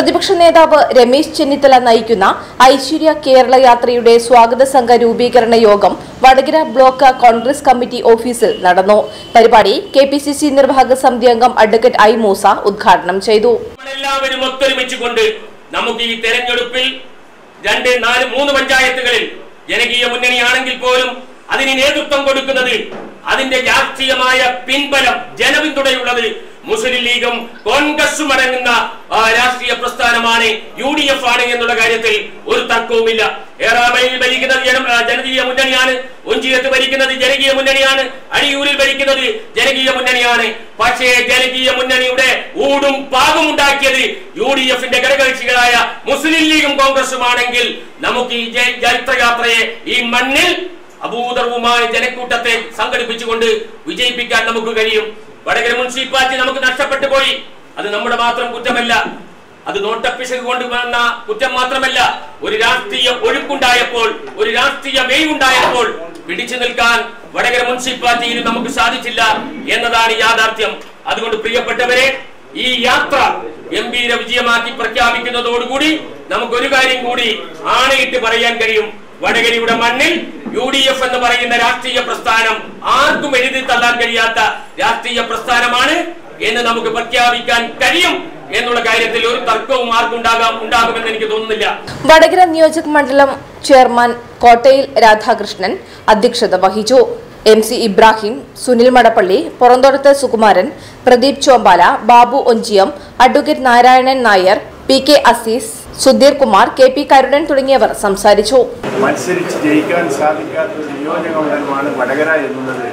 പ്രതിപക്ഷ നേതാവ് രമേശ് ചെന്നിത്തല നയിക്കുന്ന ഐശ്വര്യ കേരള യാത്രയുടെ സ്വാഗത സംഘ രൂപീകരണ യോഗം വടകര ബ്ലോക്ക് കോൺഗ്രസ് കമ്മിറ്റി ഓഫീസിൽ നടന്നു പരിപാടി കെ പി സി സി നിർവാഹക സമിതി അംഗം അഡ്വക്കേറ്റ് ഐ മൂസ ഉദ്ഘാടനം ചെയ്തു നമ്മളെല്ലാവരും ഒത്തൊരുമിച്ചുകൊണ്ട് നമുക്ക് ഈ തെരഞ്ഞെടുപ്പിൽ രണ്ട് നാല് മൂന്ന് പഞ്ചായത്തുകളിൽ ജനകീയ മുന്നണിയാണെങ്കിൽ പോലും അതിന് നേതൃത്വം കൊടുക്കുന്നത് അതിന്റെ രാഷ്ട്രീയമായ പിൻബലം ജനപിന്തുണയുള്ളത് മുസ്ലിം ലീഗും കോൺഗ്രസും അടങ്ങുന്ന ആ, രാഷ്ട്രീയ പ്രസ്ഥാനമാണ് യു ഡി എഫ് ആണ് എന്നുള്ള കാര്യത്തിൽ ഒരു തർക്കവുമില്ല ഏറാമയിൽ ഭരിക്കുന്നത് ജന- ആ, ജനകീയ മുന്നണിയാണ് ഒഞ്ചിയത്ത് ഭരിക്കുന്നത് ജനകീയ മുന്നണിയാണ് അഴിയൂരിൽ ഭരിക്കുന്നത് ജനകീയ മുന്നണിയാണ് പക്ഷേ ജനകീയ മുന്നണിയുടെ ഊടും പാകും ഉണ്ടാക്കിയത് യു ഡി എഫിന്റെ ഘടകകക്ഷികളായ മുസ്ലിം ലീഗും കോൺഗ്രസും ആണെങ്കിൽ നമുക്ക് ഈ ജയ- ജൈത്രയാത്രയെ ഈ മണ്ണിൽ അഭൂതർവുമായ ജനക്കൂട്ടത്തെ സംഘടിപ്പിച്ചുകൊണ്ട് വിജയിപ്പിക്കാൻ നമുക്ക് കഴിയും വടകര മുനിസിപ്പാലിറ്റി നമുക്ക് നഷ്ടപ്പെട്ടു പോയി അത് നമ്മുടെ മാത്രം കുറ്റമല്ല അത് നോട്ടപ്പിശക് കൊണ്ട് വന്ന കുറ്റം മാത്രമല്ല ഒരു രാഷ്ട്രീയ ഒഴുക്കുണ്ടായപ്പോൾ ഒരു രാഷ്ട്രീയ വേവുണ്ടായപ്പോൾ പിടിച്ചു നിൽക്കാൻ വടകര മുനിസിപ്പാലിറ്റിയിൽ നമുക്ക് സാധിച്ചില്ല എന്നതാണ് യാഥാർത്ഥ്യം അതുകൊണ്ട് പ്രിയപ്പെട്ടവരെ ഈ യാത്ര ഗംഭീര വിജയമാക്കി പ്രഖ്യാപിക്കുന്നതോടുകൂടി നമുക്ക് ഒരു കാര്യം കൂടി ആണയിട്ട് പറയാൻ കഴിയും വടകരയുടെ മണ്ണിൽ യു ഡി എഫ് എന്ന് പറയുന്ന രാഷ്ട്രീയ പ്രസ്ഥാനം ആർക്കും എഴുതി തള്ളാൻ കഴിയാത്ത രാഷ്ട്രീയ പ്രസ്ഥാനമാണ് എന്ന് നമുക്ക് പ്രഖ്യാപിക്കാൻ കഴിയും എന്നുള്ള കാര്യത്തിൽ ഒരു തർക്കവും ആർക്കും ഉണ്ടാകാം ഉണ്ടാകുമെന്ന് എനിക്ക് തോന്നുന്നില്ല വടകര നിയോജക മണ്ഡലം ചെയർമാൻ കോട്ടയിൽ രാധാകൃഷ്ണൻ അധ്യക്ഷത വഹിച്ചു M C Ibrahim Sunil Madappally Puranthodath Sukumaran Pradeep Chombala Babu Onchiyam advocate Narayanan Nair P K Azeez Sudheer Kumar K P Karunan തുടങ്ങിയവർ സംസാരിച്ചു മത്സരിച്ച് ജയിക്കാൻ സാധിക്കാത്ത ഒരു നിയോജകമണ്ഡലമാണ് വടകര എന്നുള്ളത്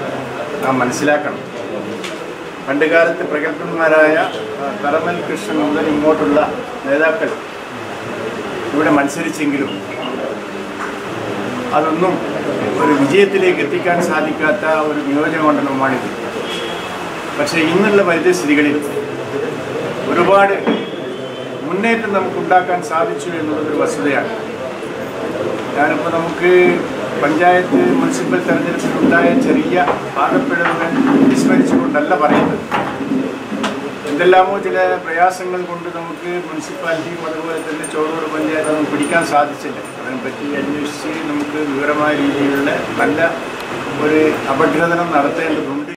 നാം മനസ്സിലാക്കണം പണ്ടുകാലത്ത് പ്രഗത്ഭന്മാരായ ആ, തറമൽ കൃഷ്ണൻ മുതൽ ഇങ്ങോട്ടുള്ള നേതാക്കൾ ഇവിടെ മത്സരിച്ചെങ്കിലും അതൊന്നും ഒരു വിജയത്തിലേക്ക് എത്തിക്കാൻ സാധിക്കാത്ത ഒരു നിയോജകമണ്ഡലമാണിത് പക്ഷേ ഇന്നുള്ള പരിതസ്ഥിതികളിൽ ഒരുപാട് മുന്നേറ്റം നമുക്കുണ്ടാക്കാൻ സാധിച്ചു എന്നുള്ളതൊരു വസ്തുതയാണ് ഞാനിപ്പോൾ നമുക്ക് പഞ്ചായത്ത് മുനിസിപ്പൽ തെരഞ്ഞെടുപ്പിലുണ്ടായ ചെറിയ പാകപ്പിഴവുകൾ വിസ്മരിച്ചുകൊണ്ടല്ല പറയുന്നത് എന്തെല്ലാമോ ചില പ്രയാസങ്ങൾ കൊണ്ട് നമുക്ക് മുനിസിപ്പാലിറ്റിയും അതുപോലെ തന്നെ ചോറൂർ പഞ്ചായത്ത് നമുക്ക് പിടിക്കാൻ സാധിച്ചില്ല അതിനെപ്പറ്റി അന്വേഷിച്ച് നമുക്ക് വിവരമായ രീതിയിലുള്ള നല്ല ഒരു അപഗ്രഥനം നടത്തേണ്ടതുണ്ട്